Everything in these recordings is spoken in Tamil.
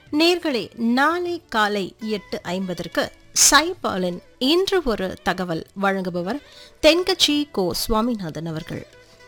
நேர்களே நாளை காலை எட்டு ஐம்பதற்கு சைபாலின் இன்று ஒரு தகவல் வழங்குபவர் தென்கட்சி கோ சுவாமிநாதன் அவர்கள்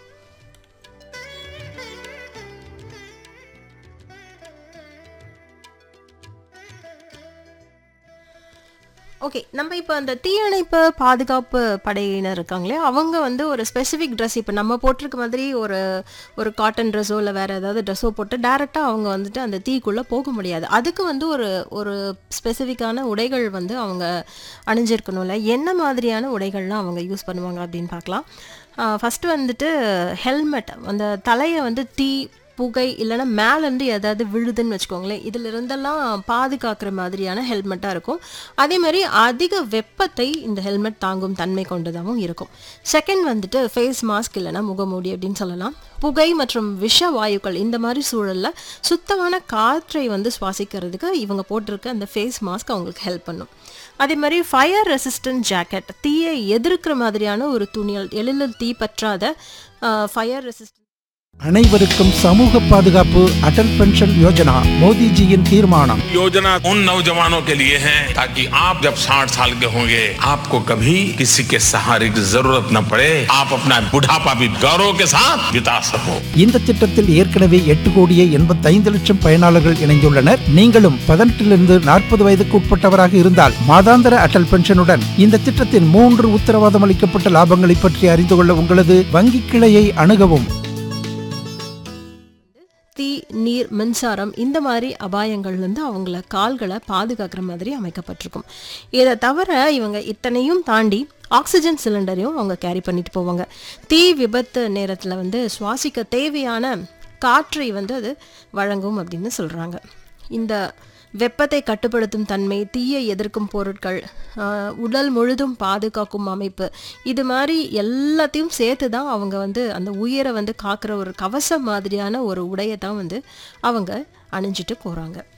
ஓகே நம்ம இப்போ அந்த தீயணைப்பு பாதுகாப்பு படையினர் இருக்காங்களே அவங்க வந்து ஒரு ஸ்பெசிஃபிக் ட்ரெஸ் இப்போ நம்ம போட்டிருக்க மாதிரி ஒரு ஒரு காட்டன் ட்ரெஸ்ஸோ இல்லை வேறு ஏதாவது ட்ரெஸ்ஸோ போட்டு டேரெக்டாக அவங்க வந்துட்டு அந்த தீக்குள்ளே போக முடியாது அதுக்கு வந்து ஒரு ஒரு ஸ்பெசிஃபிக்கான உடைகள் வந்து அவங்க அணிஞ்சிருக்கணும்ல என்ன மாதிரியான உடைகள்லாம் அவங்க யூஸ் பண்ணுவாங்க அப்படின்னு பார்க்கலாம் ஃபஸ்ட்டு வந்துட்டு ஹெல்மெட் அந்த தலையை வந்து தீ புகை இல்லைன்னா மேலேருந்து ஏதாவது விழுதுன்னு வச்சுக்கோங்களேன் இதில் இருந்தெல்லாம் பாதுகாக்கிற மாதிரியான ஹெல்மெட்டாக இருக்கும் அதே மாதிரி அதிக வெப்பத்தை இந்த ஹெல்மெட் தாங்கும் தன்மை கொண்டதாகவும் இருக்கும் செகண்ட் வந்துட்டு ஃபேஸ் மாஸ்க் இல்லைன்னா முகமூடி அப்படின்னு சொல்லலாம் புகை மற்றும் விஷ வாயுக்கள் இந்த மாதிரி சூழலில் சுத்தமான காற்றை வந்து சுவாசிக்கிறதுக்கு இவங்க போட்டிருக்க அந்த ஃபேஸ் மாஸ்க் அவங்களுக்கு ஹெல்ப் பண்ணும் அதே மாதிரி ஃபயர் ரெசிஸ்டன்ட் ஜாக்கெட் தீயை எதிர்க்கிற மாதிரியான ஒரு துணியல் எளிதில் தீ பற்றாத ஃபயர் ரெசிஸ்டன்ட் அனைவருக்கும் சமூக பாதுகாப்பு அடல் பென்ஷன் யோஜனா மோடிஜியின் தீர்மானம் योजना उन नौजवानों के लिए है ताकि आप जब 60 साल के होंगे आपको कभी किसी के सहारे की जरूरत न पड़े आप अपना बुढ़ापा भी गौरव के साथ बिता सको இந்த திட்டத்தில் ஏற்கனவே எட்டு கோடியே எண்பத்தைந்து லட்சம் பயனாளர்கள் இணைந்துள்ளனர் நீங்களும் பதினெட்டிலிருந்து நாற்பது வயதுக்கு உட்பட்டவராக இருந்தால் மாதாந்திர அடல் பென்ஷனுடன் இந்த திட்டத்தின் மூன்று உத்தரவாதம் அளிக்கப்பட்ட லாபங்களை பற்றி அறிந்து கொள்ள உங்களது வங்கி கிளையை அணுகவும் தீ நீர் மின்சாரம் இந்த மாதிரி அபாயங்கள்லேருந்து அவங்கள கால்களை பாதுகாக்கிற மாதிரி அமைக்கப்பட்டிருக்கும் இதை தவிர இவங்க இத்தனையும் தாண்டி ஆக்சிஜன் சிலிண்டரையும் அவங்க கேரி பண்ணிட்டு போவாங்க தீ விபத்து நேரத்தில் வந்து சுவாசிக்க தேவையான காற்றை வந்து அது வழங்கும் அப்படின்னு சொல்கிறாங்க இந்த வெப்பத்தை கட்டுப்படுத்தும் தன்மை தீயை எதிர்க்கும் பொருட்கள் ஆஹ், உடல் முழுதும் பாதுகாக்கும் அமைப்பு இது மாதிரி எல்லாத்தையும் சேர்த்து தான் அவங்க வந்து அந்த உயிரை வந்து காக்கிற ஒரு கவசம் மாதிரியான ஒரு உடையை தான் வந்து அவங்க அணிஞ்சிட்டு போகிறாங்க